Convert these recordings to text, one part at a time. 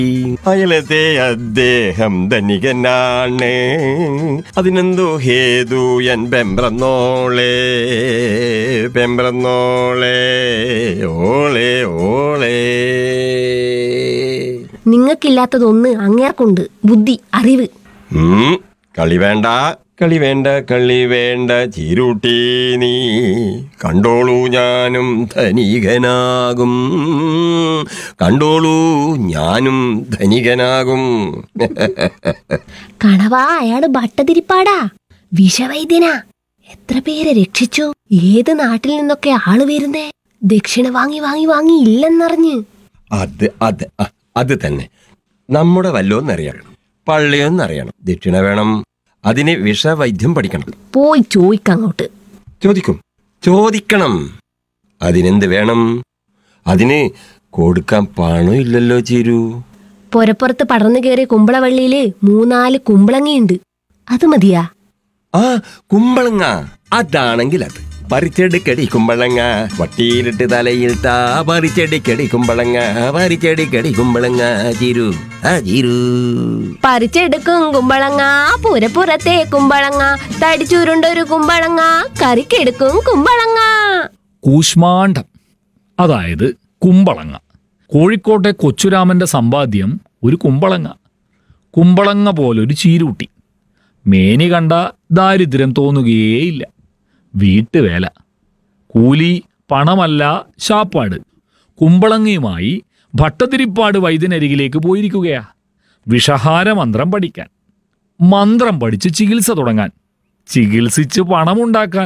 അയലത്തെ അദ്ദേഹം ധനികനാണ് അതിനെന്തോ ഹേതു എൻ പെമ്പ്രന്നോളെ പെമ്പ്രന്നോളെ ഓളെ ഓളെ നിങ്ങൾക്കില്ലാത്തതൊന്ന് അങ്ങേർക്കുണ്ട് ബുദ്ധി അറിവ് ഉം, കളി വേണ്ട കളി വേണ്ട കളി വേണ്ട ചീരൂട്ടി നീ കണ്ടോളൂ ഞാനും ധനികനാകും കണ്ടോളൂ ഞാനും ധനികനാകും കണവാ അയാള് ഭട്ടതിരിപ്പാടാ വിഷവൈദ്യനാ എത്ര പേരെ രക്ഷിച്ചു ഏത് നാട്ടിൽ നിന്നൊക്കെ ആള് വരുന്നേ ദക്ഷിണ വാങ്ങി വാങ്ങി വാങ്ങി ഇല്ലെന്നറിഞ്ഞ് അത് അത് ആ, അത് തന്നെ നമ്മുടെ വല്ലോന്നറിയണം പള്ളിയൊന്നറിയണം ദക്ഷിണ വേണം അതിന് വിഷവൈദ്യം പഠിക്കണം പോയി ചോയ്ക്കങ്ങോട്ട് ചോദിക്കും ചോദിക്കണം അതിനെന്ത് വേണം അതിന് കൊടുക്കാൻ പണം ഇല്ലല്ലോ ചീരു പൊരപ്പുറത്ത് പടർന്നു കയറിയ കുമ്പളവള്ളിയില് മൂന്നാല് കുമ്പളങ്ങയുണ്ട് അത് മതിയാ ആ കുമ്പളങ്ങ അതാണെങ്കിൽ അത് പറിച്ചെടുക്കടി കുമ്പളങ്ങ വട്ടിയിലിട്ട് തലയിൽ താ പറിച്ചെടുക്കടി കുമ്പളങ്ങ പറിച്ചെടുക്കടി കുമ്പളങ്ങ ചീരു ആ ചീരു പറിച്ചെടുക്കും കുമ്പളങ്ങ പുരപ്പുറത്തെ കുമ്പളങ്ങ തടിച്ചുരുണ്ടൊരു കുമ്പളങ്ങ കറിക്കെടുക്കും കുമ്പളങ്ങ കൂശ്മാണ്ഡം അതായത് കുമ്പളങ്ങ കോഴിക്കോട്ടെ കൊച്ചുരാമന്റെ സമ്പാദ്യം ഒരു കുമ്പളങ്ങ കുമ്പളങ്ങ പോലൊരു ചീരൂട്ടി മേനി കണ്ട ദാരിദ്ര്യം തോന്നുകയേയില്ല വീട്ടുവേല കൂലി പണമല്ല ശാപ്പാട് കുമ്പളങ്ങയുമായി ഭട്ടതിരിപ്പാട് വൈദ്യനരികിലേക്ക് പോയിരിക്കുകയാ വിഷഹാര മന്ത്രം പഠിക്കാൻ മന്ത്രം പഠിച്ച് ചികിത്സ തുടങ്ങാൻ ചികിത്സിച്ച് പണമുണ്ടാക്കാൻ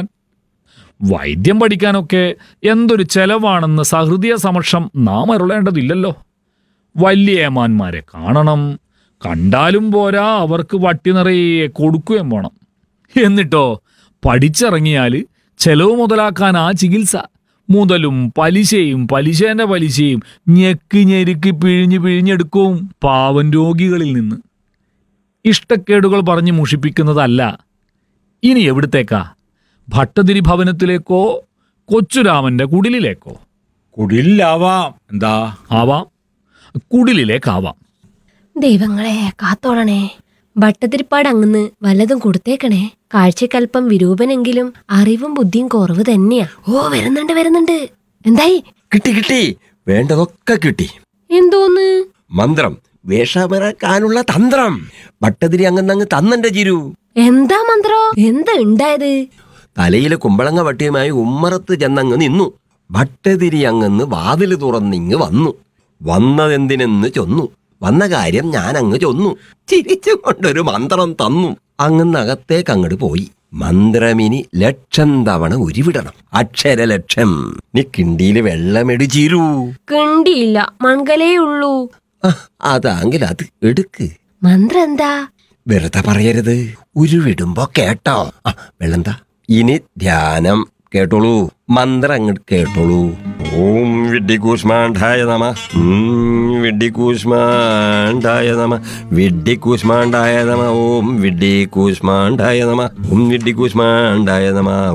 വൈദ്യം പഠിക്കാനൊക്കെ എന്തൊരു ചെലവാണെന്ന് സഹൃദയ സമക്ഷം നാം അരുളേണ്ടതില്ലല്ലോ വലിയ ഏമാന്മാരെ കാണണം കണ്ടാലും പോരാ അവർക്ക് വട്ടി നിറയെ കൊടുക്കുകയും വേണം എന്നിട്ടോ പഠിച്ചിറങ്ങിയാൽ ചെലവ് മുതലാക്കാൻ ആ ചികിത്സ മുതലും പലിശയും പലിശേന്റെ പലിശയും ഞെക്കി ഞെരുക്കി പിഴിഞ്ഞ് പിഴിഞ്ഞെടുക്കും പാവൻ രോഗികളിൽ നിന്ന് ഇഷ്ടക്കേടുകൾ പറഞ്ഞ് മുഷിപ്പിക്കുന്നതല്ല ഇനി എവിടത്തേക്കാ ഭട്ടതിരി ഭവനത്തിലേക്കോ കൊച്ചുരാമന്റെ കുടിലിലേക്കോ കുടിലാവാം എന്താ ആവാം കുടിലിലേക്കാവാം ദൈവങ്ങളെ കാത്തോളണേ ഭട്ടതിരിപ്പാട് അങ്ങന്ന് വല്ലതും കൊടുത്തേക്കണേ കാഴ്ചക്കൽപ്പം വിരൂപനെങ്കിലും അറിവും ബുദ്ധിയും കുറവ് തന്നെയാ ഓ വരുന്നുണ്ട് വരുന്നുണ്ട് എന്തായി കിട്ടി കിട്ടി വേണ്ടതൊക്കെ കിട്ടി എന്തോന്ന് മന്ത്രം വേഷമിറക്കാനുള്ള തന്ത്രം ഭട്ടതിരി അങ്ങ് തന്നെന്റെ ചിരു എന്താ മന്ത്രോ എന്താ ഉണ്ടായത് തലയിലെ കുമ്പളങ്ങ വട്ടിയുമായി ഉമ്മറത്ത് ചെന്നങ്ങ് നിന്നു ഭട്ടതിരി അങ്ങന്ന് വാതില് തുറന്നിങ്ങ് വന്നു വന്നതെന്തിനെന്ന് ചൊന്നു വന്ന കാര്യം ഞാൻ അങ്ങ് ചൊന്നു ചിരിച്ചുകൊണ്ടൊരു മന്ത്രം തന്നു അങ്ങന്നകത്തേക്ക് അങ്ങോട്ട് പോയി മന്ത്രമിനി ലക്ഷം തവണ ഉരുവിടണം അക്ഷരലക്ഷം നീ കിണ്ടിയില് വെള്ളമെടിച്ചീരൂ കിണ്ടിയില്ല മൺകലേ ഉള്ളൂ അതാങ്കിൽ അത് എടുക്ക് മന്ത്രം എന്താ വെറുതെ പറയരുത് ഉരുവിടുമ്പോ കേട്ടോ ആ വെള്ളന്താ ഇനി ധ്യാനം കേട്ടോളൂ മന്ത്രം അങ്ങോട്ട് കേട്ടോളൂ ഓം വിഡ്ഢികൂഷ്മാണ്ടായ നമ ഉം, വിഡ്ഢികൂഷ്മാണ്ടായ നമ വിഡ്ഢികൂഷ്മാണ്ടായ നമ ഓം വിഡ്ഢികൂഷ്മാണ്ടായ നമ ഓം വിഡ്ഢികൂഷ്മാണ്ടായ നമ